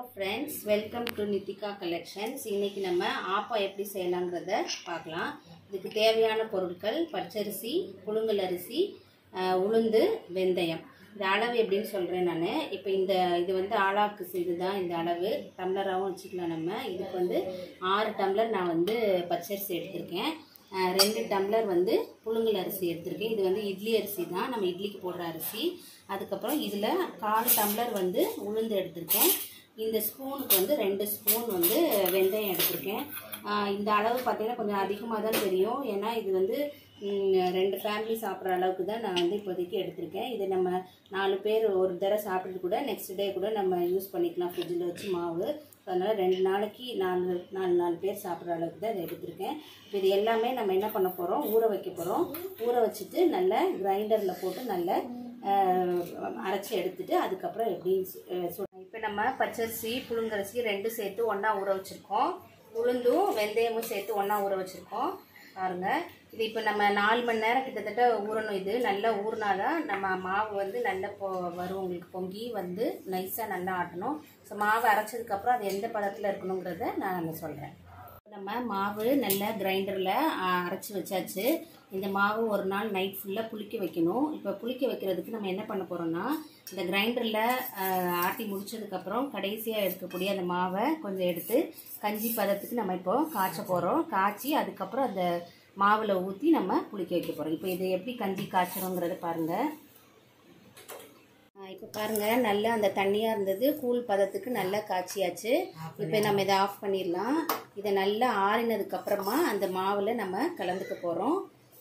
friends welcome to Nithika collections இன்னைக்கு நம்ம ஆப்பா எப்படி செய்யலாங்கிறத பார்க்கலாம் இதுக்கு தேவையான பொருட்கள் பச்சரிசி புழுங்கல் அரிசி ஆஹ், உளுந்து வெந்தயம் இந்த அளவு எப்படின்னு சொல்கிறேன் நான் இப்போ இந்த இது வந்து ஆளாக்கு இது தான் இந்த அளவு டம்ளராகவும் வச்சுக்கலாம் நம்ம இதுக்கு வந்து ஆறு டம்ளர் நான் வந்து பச்சரிசி எடுத்திருக்கேன் ஆஹ், ரெண்டு டம்ளர் வந்து புழுங்கல் அரிசி எடுத்திருக்கேன் இது வந்து இட்லி அரிசி தான் நம்ம இட்லிக்கு போடுற அரிசி அதுக்கப்புறம் இதில் கால் டம்ளர் வந்து உளுந்து எடுத்திருக்கேன் இந்த ஸ்பூனுக்கு வந்து ரெண்டு ஸ்பூன் வந்து வெந்தயம் எடுத்திருக்கேன் ஆஹ் இந்த அளவு பார்த்தீங்கன்னா கொஞ்சம் அதிகமாக தான் தெரியும் ஏன்னா இது வந்து ம், ரெண்டு ஃபேமிலி சாப்பிட்ற அளவுக்கு தான் நான் வந்து இப்போதைக்கு எடுத்திருக்கேன் இது நம்ம நாலு பேர் ஒரு தடவை சாப்பிட்டுட்டு கூட நெக்ஸ்ட் டே கூட நம்ம யூஸ் பண்ணிக்கலாம் ஃப்ரிட்ஜில் வச்சு மாவு அதனால் ரெண்டு நாளைக்கு நாலு நாலு நாலு பேர் சாப்பிட்ற அளவுக்கு தான் இதை எடுத்திருக்கேன் இப்ப இது எல்லாமே நம்ம என்ன பண்ண போகிறோம் ஊற வைக்க போகிறோம் ஊற வச்சுட்டு நல்ல கிரைண்டரில் போட்டு நல்ல அரைச்சி எடுத்துட்டு அதுக்கப்புறம் எப்படி இப்போ நம்ம பச்சரிசி புழுங்கரிசி ரெண்டும் சேர்த்து ஒன்றா ஊற வச்சுருக்கோம் உளுந்தும் வெந்தயமும் சேர்த்து ஒன்றா ஊற வச்சுருக்கோம் பாருங்க இது இப்போ நம்ம நாலு மணி நேரம் கிட்டத்தட்ட ஊறணும் இது நல்லா ஊறினாதான் நம்ம மாவு வந்து நல்லா பொ வரும் உங்களுக்கு பொங்கி வந்து நைஸாக நல்லா ஆட்டணும் ஸோ மாவு அரைச்சதுக்கப்புறம் அது எந்த பதத்தில் இருக்கணுங்கிறத நான் சொல்கிறேன் நம்ம மாவு நல்லா கிரைண்டரில் அரைச்சி வச்சாச்சு இந்த மாவு ஒரு நாள் நைட் ஃபுல்லாக புளிக்க வைக்கணும் இப்போ புளிக்க வைக்கிறதுக்கு நம்ம என்ன பண்ண போகிறோம்னா இந்த கிரைண்டரில் ஆட்டி முடிச்சதுக்கப்புறம் கடைசியாக இருக்கக்கூடிய அந்த மாவை கொஞ்சம் எடுத்து கஞ்சி பதத்துக்கு நம்ம இப்போ காய்ச்ச போகிறோம் காய்ச்சி அதுக்கப்புறம் அந்த மாவில் ஊற்றி நம்ம புளிக்க வைக்க போகிறோம் இப்போ இதை எப்படி கஞ்சி காய்ச்சறோங்கிறத பாருங்கள் இப்போ பாருங்க நல்லா அந்த தண்ணியாக இருந்தது கூழ் பதத்துக்கு நல்லா காய்ச்சியாச்சு இப்போ நம்ம இதை ஆஃப் பண்ணிடலாம் இதை நல்லா ஆறினதுக்கு அப்புறமா அந்த மாவில் நம்ம கலந்துக்க போகிறோம்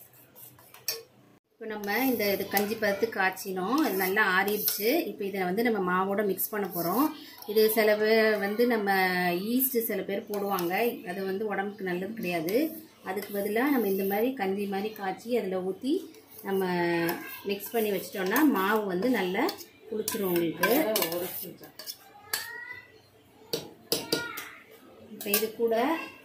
இப்போ நம்ம இந்த இது கஞ்சி பதத்துக்கு காய்ச்சினோம் அது நல்லா ஆறிடுச்சு இப்போ இதை வந்து நம்ம மாவோட மிக்ஸ் பண்ண போகிறோம் இது சில பேர் வந்து நம்ம ஈஸ்ட் சில பேர் போடுவாங்க அது வந்து உடம்புக்கு நல்லது கிடையாது அதுக்கு பதிலாக நம்ம இந்த மாதிரி கஞ்சி மாதிரி காய்ச்சி அதில் ஊற்றி நம்ம மிக்ஸ் பண்ணி வச்சிட்டோம்னா மாவு வந்து நல்லா புளிச்சிரும் உங்களுக்கு இப்போ இது கூட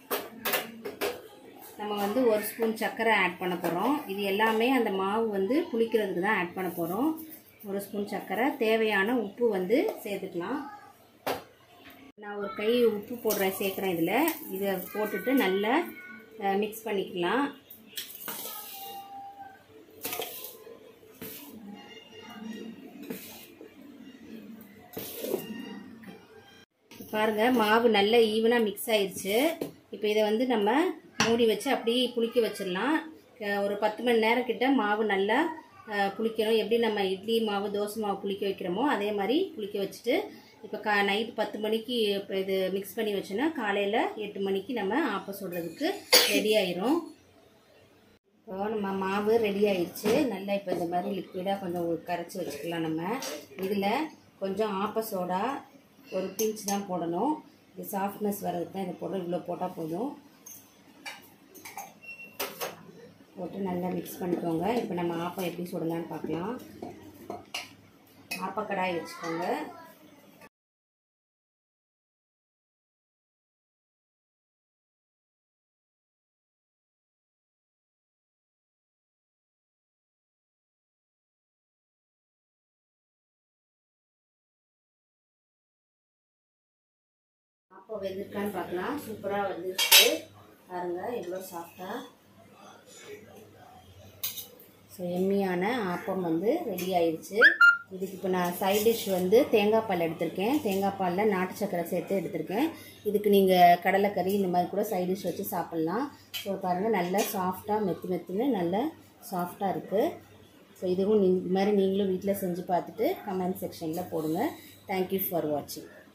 நம்ம வந்து ஒரு ஸ்பூன் சர்க்கரை ஆட் பண்ண போகிறோம் இது எல்லாமே அந்த மாவு வந்து புளிக்கிறதுக்கு தான் ஆட் பண்ண போகிறோம் ஒரு ஸ்பூன் சர்க்கரை தேவையான உப்பு வந்து சேர்த்துக்கலாம் நான் ஒரு கை உப்பு போடுறேன் சேர்க்குறேன் இதில் இதை போட்டுட்டு நல்லா மிக்ஸ் பண்ணிக்கலாம் பாருங்க மாவு நல்லா ஈவனாக மிக்ஸ் ஆயிடுச்சு இப்போ இதை வந்து நம்ம மூடி வச்சு அப்படியே புளிக்க வச்சிடலாம் அஹ் ஒரு பத்து மணி நேரம் கிட்ட மாவு நல்லா அஹ், புளிக்கணும் எப்படி நம்ம இட்லி மாவு தோசை மாவு புளிக்க வைக்கிறோமோ அதே மாதிரி புளிக்க வச்சுட்டு இப்போ கா நைட் பத்து மணிக்கு இப்போ இது மிக்ஸ் பண்ணி வச்சோன்னா காலையில் எட்டு மணிக்கு நம்ம ஆப்ப சுடுறதுக்கு ரெடி ஆயிரும் இப்போ நம்ம மாவு ரெடி ஆயிடுச்சு நல்லா இப்போ இந்த மாதிரி லிக்விடாக கொஞ்சம் கரைச்சி வச்சுக்கலாம் நம்ம இதில் கொஞ்சம் ஆப்ப சோடா ஒரு பிஞ்ச் தான் போடணும் இது சாஃப்ட்னஸ் வர்றதுக்கு தான் இதை போட இவ்வளோ போட்டால் போதும் போட்டு நல்லா மிக்ஸ் பண்ணிக்கோங்க இப்போ நம்ம ஆப்பம் எப்படி சுடலான்னு பார்க்கலாம் ஆப்ப கடாய் வச்சுக்கோங்க ஆப்போ வெந்திருக்கான்னு பார்க்கலாம் சூப்பராக வந்துருச்சு பாருங்க எவ்வளோ சாஃப்டாக ஸோ எம்மியான ஆப்பம் வந்து ரெடி ஆயிடுச்சு இதுக்கு இப்போ நான் சைட் டிஷ் வந்து தேங்காய் பால் எடுத்திருக்கேன் தேங்காய் பாலில் நாட்டு சக்கரை சேர்த்து எடுத்திருக்கேன் இதுக்கு நீங்கள் கடலைக்கறி இந்த மாதிரி கூட சைட் டிஷ் வச்சு சாப்பிட்லாம் ஸோ பாருங்கள் நல்லா சாஃப்டாக மெத்து மெத்துன்னு நல்லா சாஃப்டாக இருக்குது ஸோ இதுவும் நீ இந்த மாதிரி நீங்களும் வீட்டில் செஞ்சு பார்த்துட்டு கமெண்ட் செக்ஷனில் போடுங்க தேங்க்யூ ஃபார் வாட்சிங்